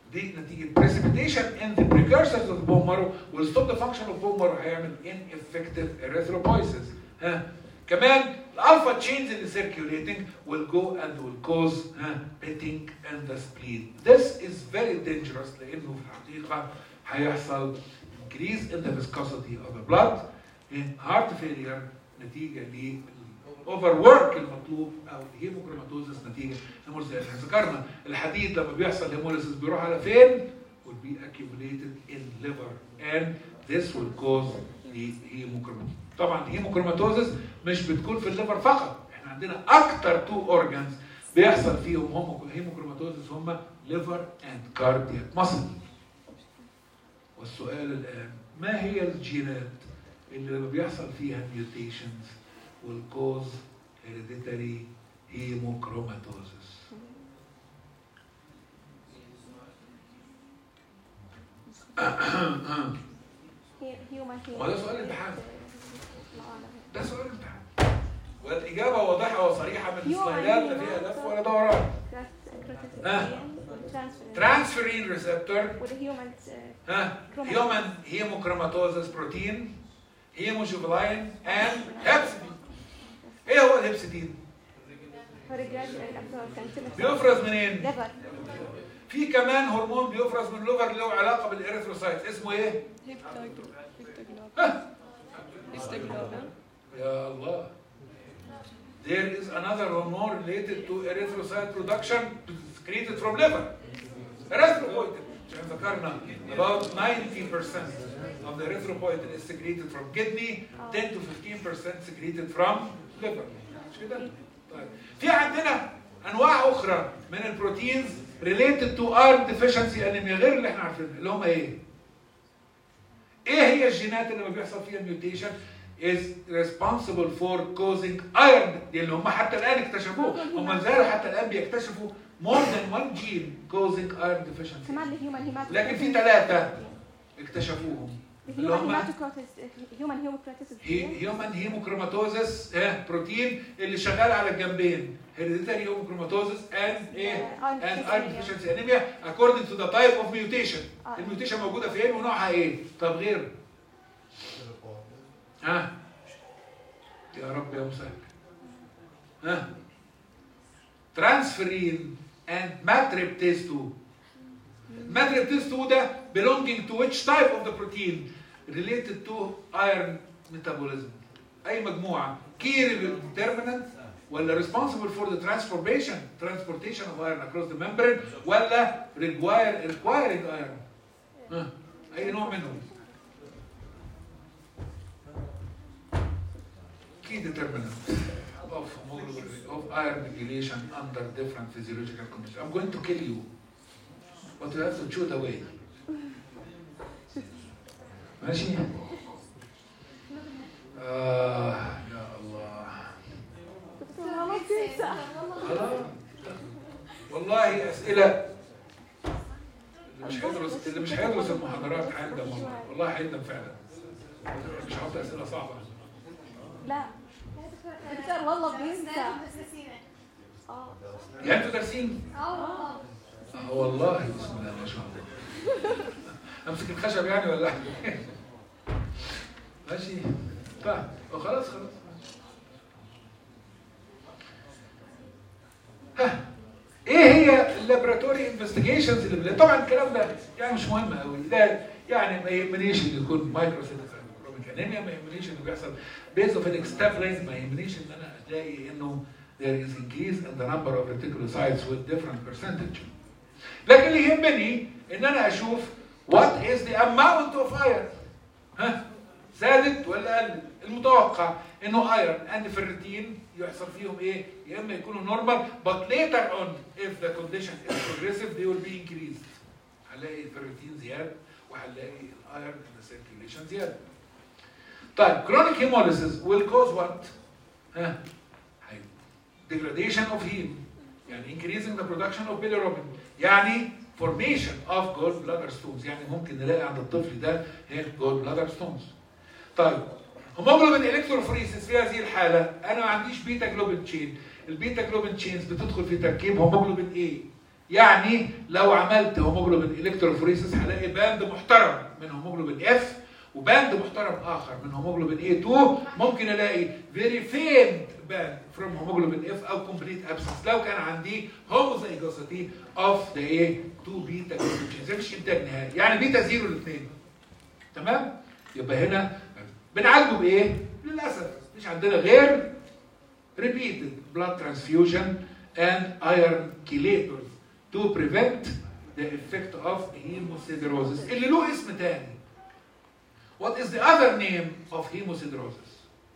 دي نتيجه precipitation in the precursors of the bone marrow will stop the function of bone marrow هيعمل ineffective erythropoiesis ها كمان الالفا تشينز اللي circulating will go and will cause ها pitting in the spleen this is very dangerous لانه في الحقيقه هيحصل increase in the viscosity of the blood in heart failure نتيجه لل اوفر ورك المطلوب او الهيموكروماتوزس نتيجه هيموليسيس احنا ذكرنا الحديد لما بيحصل هيموليسيس بيروح على فين؟ will be accumulated in liver and this will cause the hemochromatosis. طبعا الهيموكروماتوزس مش بتكون في الليفر فقط احنا عندنا اكتر تو اورجانز بيحصل فيهم هم هيموكروماتوزس هم ليفر اند كاردياك ماسل والسؤال الان ما هي الجينات اللي لما بيحصل فيها mutations will cause hereditary hemochromatosis هيومن ما ده سؤال امتحان. ده سؤال امتحان والاجابه واضحه وصريحه من السلايدات لا فيها لف ولا دوران آه. ترانسفيرين ريسبتور والهيومن ها human hemochromatosis protein hemojuvelin and hepcidin ايه هو الهبسيدين؟ بيفرز منين؟ ليفر في كمان هرمون بيفرز من الليفر له علاقه بالاريثروسايت اسمه ايه؟ ها هيستجلوبين يا الله There is another hormone related to erythrocyte production secreted from liver. Erythropoietin. عشان ذكرنا about 90% of the erythropoietin is secreted from kidney, 10 to 15% secreted from liver. مش كده؟ طيب في عندنا انواع اخرى من البروتينز related to iron deficiency anemia غير اللي احنا عارفينها اللي هم ايه؟ ايه هي الجينات اللي لما بيحصل فيها ميوتيشن is responsible for causing iron دي اللي هم حتى الان اكتشفوه هم زالوا حتى الان بيكتشفوا more than one gene causing iron deficiency كمان الهيومن هيماتوكروتس لكن في ثلاثة اكتشفوهم اللي الهيومن هم هيماتوكروتس هيومن هيموكروتس هيومن هيموكروماتوزس اه بروتين اللي شغال على الجنبين hereditary hemochromatosis and ايه iron and deficiency iron anemia. deficiency anemia according to the type of mutation آه. الميوتيشن موجودة فين ونوعها ايه طب غير ها يا رب يا مسهل ها ترانسفيرين and matriptase 2 matriptase 2 ده belonging to which type of the protein related to iron metabolism اي مجموعه key determinant ولا responsible for the transformation transportation of iron across the membrane ولا require requiring iron ها اي نوع منهم key determinant of hemoglobin of iron regulation under different physiological conditions. I'm going to kill you, but you have to chew it away. ماشي؟ آه يا الله والله تنسى خلاص والله أسئلة اللي مش هيدرس اللي مش هيدرس المحاضرات هيندم والله والله هيندم فعلا مش هحط أسئلة صعبة لا دكتور والله بينسى اه يعني انتوا دارسين؟ اه اه والله بسم الله ما شاء الله امسك الخشب يعني ولا إيه؟ ماشي طيب خلاص خلاص ها ايه هي اللابراتوري انفستيجيشنز اللي بلا- طبعا الكلام ده يعني مش مهم قوي ده يعني ما يهمنيش ان يكون مايكروسيتك انيميا ما يهمنيش انه بيحصل بيزوفينيك ستابلايز ما يهمنيش ان انا الاقي انه there is increase in the number of reticulocytes with different percentage لكن اللي يهمني ان انا اشوف what is the amount of iron ها زادت ولا قلت المتوقع انه ايرون اند فيرتين يحصل فيهم ايه يا اما يكونوا نورمال but later on if the condition is progressive they will be increased هنلاقي الفيرتين زياده وهنلاقي الايرون in the circulation زياده طيب chronic hemolysis will cause what ها هي- degradation of heme يعني increasing the production of bilirubin يعني formation of gallbladder stones يعني ممكن نلاقي عند الطفل ده هي gallbladder stones طيب هيموجلوبين الكتروفوريسيس في هذه الحاله انا ما عنديش بيتا جلوبين تشين البيتا جلوبين تشينز بتدخل في تركيب هيموجلوبين ايه يعني لو عملت هيموجلوبين الكتروفوريسيس هلاقي باند محترم من هيموجلوبين اف وباند محترم اخر من هيموجلوبين A2 ممكن الاقي very faint band from hemoglobin F او complete absence لو كان عندي homozygosity of the A2 beta glucogen مفيش انتاج نهائي يعني بيتا زيرو الاثنين تمام يبقى هنا بنعالجه بايه؟ للاسف مش عندنا غير repeated blood transfusion and iron chelators to prevent the effect of hemosiderosis اللي له اسم تاني What is the other name of hemosiderosis?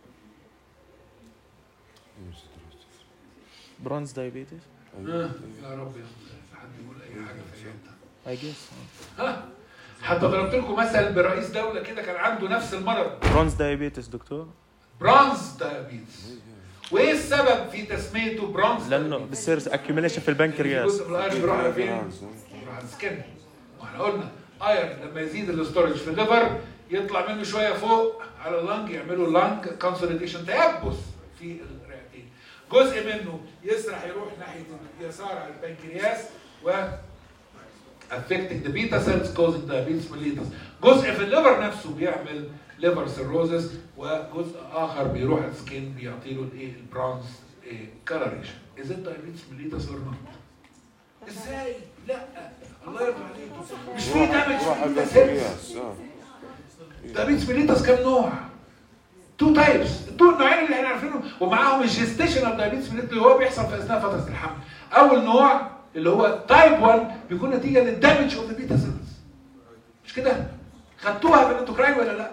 برونز دايابيتس آه، يا رب يا حد يقول اي حاجه في حته اي جيس ها حتى ضربت لكم مثل برئيس دوله كده كان عنده نفس المرض برونز دايابيتس دكتور برونز دايابيتس وايه السبب في تسميته برونز لانه بصير اكيوميليشن في البنكرياس الجزء من الايرون بيروح على فين؟ بيروح على السكن واحنا قلنا ايرون لما يزيد الاستورج في الليفر يطلع منه شويه فوق على اللنج يعملوا لنج كونسوليديشن تيبس في الرئتين جزء منه يسرح يروح ناحيه اليسار على البنكرياس و affecting the beta cells causing diabetes mellitus جزء في الليفر نفسه بيعمل liver cirrhosis وجزء اخر بيروح على السكين بيعطي له الايه البرونز coloration is it diabetes mellitus or not ازاي لا الله يرضى عليكم مش في دامج روح في على البيتا سيلز البنكرياس اه دايابيتس ميليتس كام نوع؟ تو تايبس دول النوعين اللي احنا عارفينهم ومعاهم الجستيشنال دايابيتس ميليتس اللي هو بيحصل في اثناء فتره الحمل اول نوع اللي هو تايب 1 بيكون نتيجه للدامج اوف ذا بيتا سيلز مش كده؟ خدتوها في الاندوكراين ولا لا؟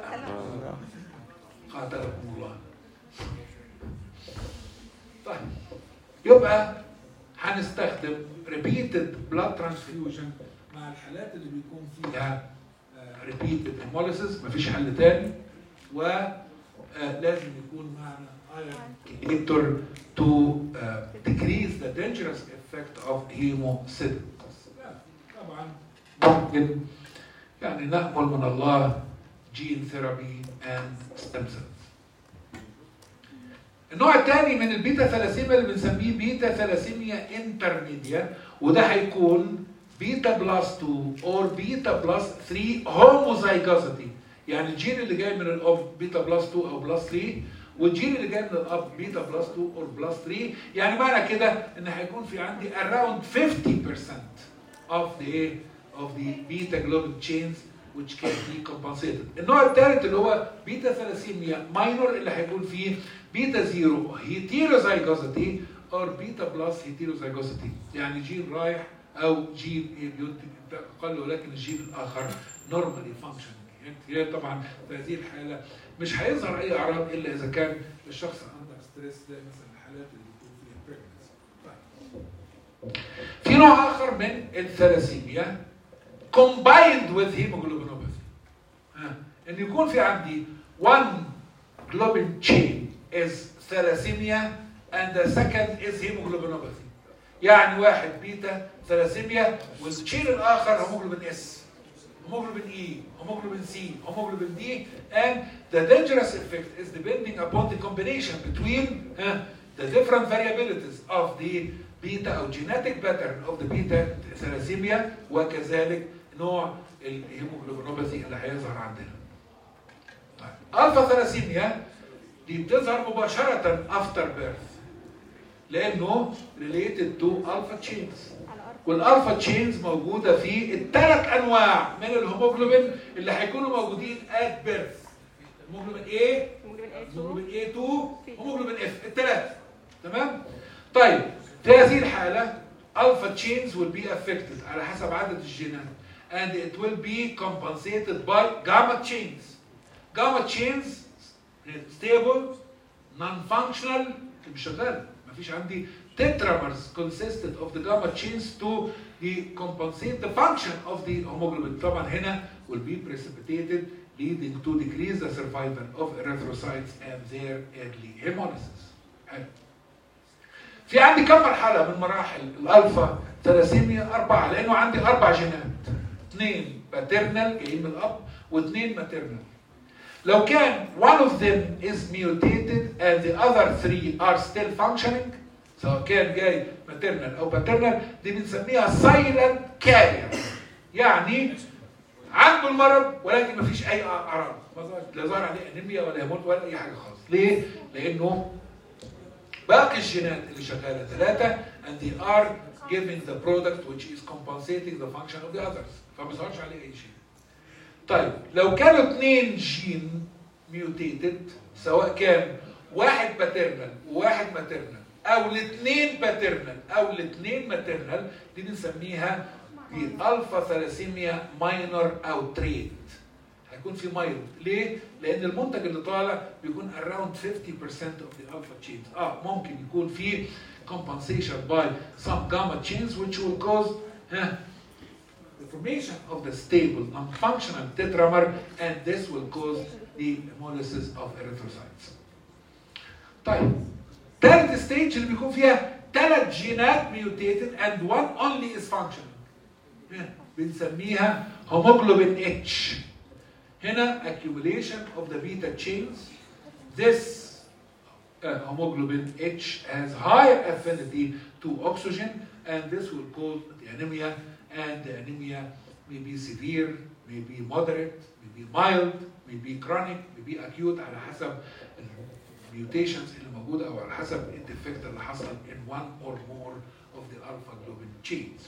قاتلكم الله طيب يبقى هنستخدم repeated blood transfusion مع الحالات اللي بيكون فيها آه، repeated hemolysis مفيش حل تاني ولازم يكون معنا iron chelator to uh, decrease the dangerous effect of hemosiderosis طبعا ممكن يعني نأمل من الله gene therapy and stem cells النوع الثاني من البيتا ثلاسيميا اللي بنسميه بيتا ثلاسيميا انترميديا وده هيكون بيتا بلس 2 اور بيتا بلس 3 هوموزايجوسيتي يعني الجين اللي جاي من الاب بيتا بلس 2 او بلس 3 والجين اللي جاي من الاب بيتا بلس 2 اور بلس 3 يعني معنى كده ان هيكون في عندي around 50% of the of the beta globin chains which can be compensated. النوع الثالث اللي هو بيتا ثلاسيميا ماينور اللي هيكون فيه بيتا زيرو هيتيروزايجوسيتي اور بيتا بلس هيتيروزايجوسيتي يعني جين رايح او جين بينتج اقل ولكن الجين الاخر نورمالي فانكشننج هي طبعا في هذه الحاله مش هيظهر اي اعراض الا اذا كان الشخص عنده ستريس زي مثلا الحالات اللي بيكون فيها pregnancy. طيب. في نوع اخر من الثلاسيميا combined with hemoglobinopathy ها ان يكون في عندي one globin chain is thalassemia and the second is hemoglobinopathy يعني واحد بيتا ثلاسيميا والتشين الاخر هيموجلوبين اس هيموجلوبين اي هيموجلوبين سي هيموجلوبين دي and the dangerous effect is depending upon the combination between ها, the different variabilities of the beta او genetic pattern of the beta ثلاسيميا وكذلك نوع الهيموجلوبينوباثي اللي هيظهر عندنا. طيب. الفا ثلاسيميا دي بتظهر مباشرة افتر بيرث لانه related to alpha chains على ارض والالفا تشينز موجوده في الثلاث انواع من الهيموجلوبين اللي هيكونوا موجودين ات بيرث هيموجلوبين A هيموجلوبين A2 هيموجلوبين A2 هيموجلوبين F الثلاث تمام طيب في هذه الحاله alpha chains will be affected على حسب عدد الجينات and it will be compensated by gamma chains gamma chains stable non-functional مش شغال مفيش عندي tetramers consisted of the gamma chains to the compensate the function of the hemoglobin طبعا هنا will be precipitated leading to decrease the survival of erythrocytes and their early hemolysis حلو. في عندي كم مرحلة من مراحل الألفا ثلاسيميا أربعة لأنه عندي أربع جينات اثنين باترنال جايين من الأب واثنين ماترنال لو كان one of them is mutated and the other three are still functioning سواء كان جاي ماتيرنال او باترنال دي بنسميها سايلنت كارير يعني عنده المرض ولكن مفيش اي اعراض ما ظهر- لا ظهر عليه انيميا ولا هيموت ولا اي حاجه خالص ليه؟ لانه باقي الجينات اللي شغاله ثلاثه and they are giving the product which is compensating the function of the others فما ظهرش عليه اي شيء. طيب لو كانوا اثنين جين ميوتيتد سواء كان واحد باترنال وواحد ماترنال او الاثنين باترنال او الاثنين ماترنال دي بنسميها دي الفا ثلاسيميا ماينر او تريد هيكون في مايل ليه؟ لان المنتج اللي طالع بيكون around 50% of the alpha chains اه ممكن يكون في compensation by some gamma chains which will cause ها the formation of the stable non-functional tetramer and this will cause the hemolysis of erythrocytes. طيب ثالث ستيج اللي بيكون فيها ثلاث جينات mutated and one only is functional. ها، بنسميها hemoglobin H. هنا accumulation of the beta chains. This uh, hemoglobin H has high affinity to oxygen and this will cause the anemia and the anemia may be severe, may be moderate, may be mild, may be chronic, may be acute على حسب الميوتيشنز اللي موجودة أو على حسب الديفكت اللي حصل in one or more of the alpha globin chains.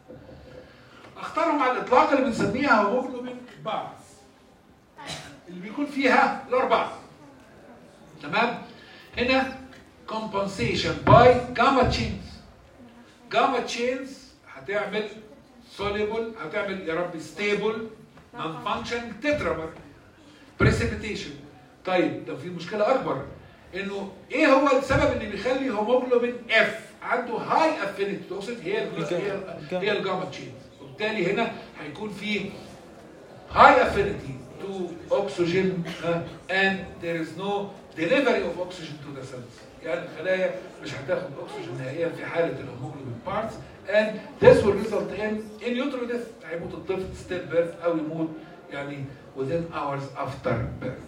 اختارهم على الإطلاق اللي بنسميها هيموجلوبين بارز اللي بيكون فيها الأربعة تمام؟ هنا compensation by gamma chains gamma chains هتعمل soluble هتعمل يا رب stable non functioning tetramer precipitation طيب ده في مشكله اكبر انه ايه هو السبب اللي بيخلي هيموجلوبين اف عنده هاي افينيتي تقصد هي ال هي ال هي الجاما تشين وبالتالي هنا هيكون في high affinity to oxygen uh, and there is no delivery of oxygen to the cells يعني الخلايا مش هتاخد اكسجين نهائيا في حاله الهيموجلوبين بارتس and this will result in in utero death هيموت الطفل still birth او يموت يعني within hours after birth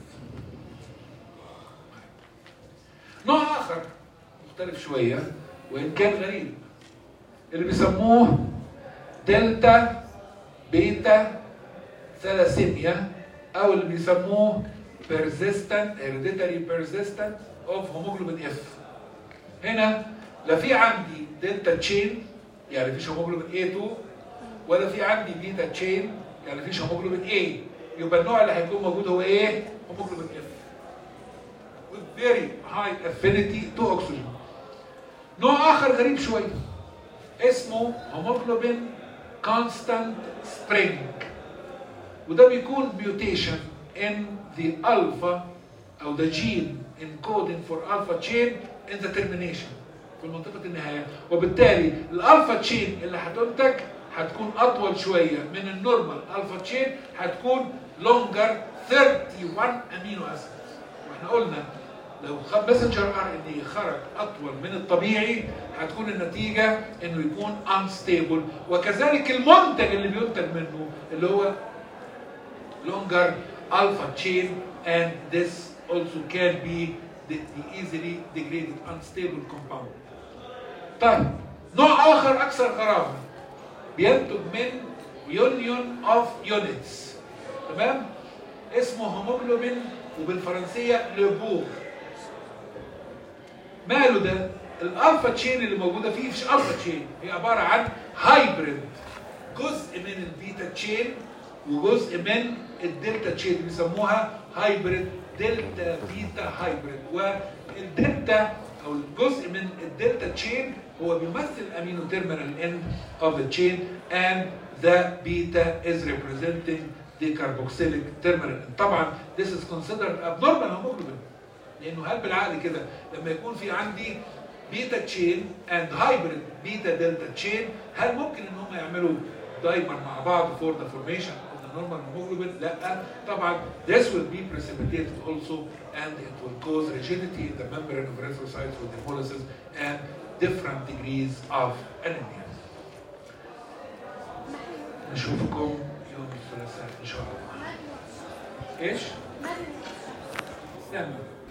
نوع اخر مختلف شويه وان كان غريب اللي بيسموه دلتا بيتا ثلاسيميا او اللي بيسموه persistent hereditary persistent of hemoglobin F هنا لا في عندي دلتا تشين يعني مفيش هيموجلوبين A2 ولا في عندي بيتا تشين يعني مفيش هيموجلوبين A يبقى النوع اللي هيكون موجود هو ايه؟ هيموجلوبين F with very high affinity to oxygen نوع اخر غريب شويه اسمه هيموجلوبين constant spring وده بيكون mutation in the alpha او the gene encoding for alpha chain in the termination في منطقة النهاية وبالتالي الالفا تشين اللي هتنتج هتكون اطول شوية من النورمال الفا تشين هتكون longer 31 امينو اسيد واحنا قلنا لو خد ماسنجر ار ان اي خرج اطول من الطبيعي هتكون النتيجه انه يكون unstable وكذلك المنتج اللي بينتج منه اللي هو longer alpha chain and this also can be the, the easily degraded unstable compound. طيب نوع اخر اكثر غرابه بينتج من union of units تمام اسمه هيموجلوبين وبالفرنسيه لوبور ماله ده الالفا تشين اللي موجوده فيه مش الفا تشين هي عباره عن هايبريد جزء من البيتا تشين وجزء من الدلتا تشين بيسموها هايبريد دلتا بيتا هايبريد والدلتا او الجزء من الدلتا تشين هو بيمثل امينو تيرمينال اند اوف ذا تشين and the beta is representing the carboxylic terminal طبعا this is considered abnormal hemoglobin لانه هل بالعقل كده لما يكون في عندي بيتا تشين اند هايبريد بيتا دلتا تشين هل ممكن ان هم يعملوا دايما مع بعض for the formation of the normal hemoglobin؟ لا طبعا this will be precipitated also and it will cause rigidity in the membrane of erythrocytes with hemolysis and different degrees of anemia. نشوفكم يوم الثلاثاء ان شاء الله. ايش؟ استنى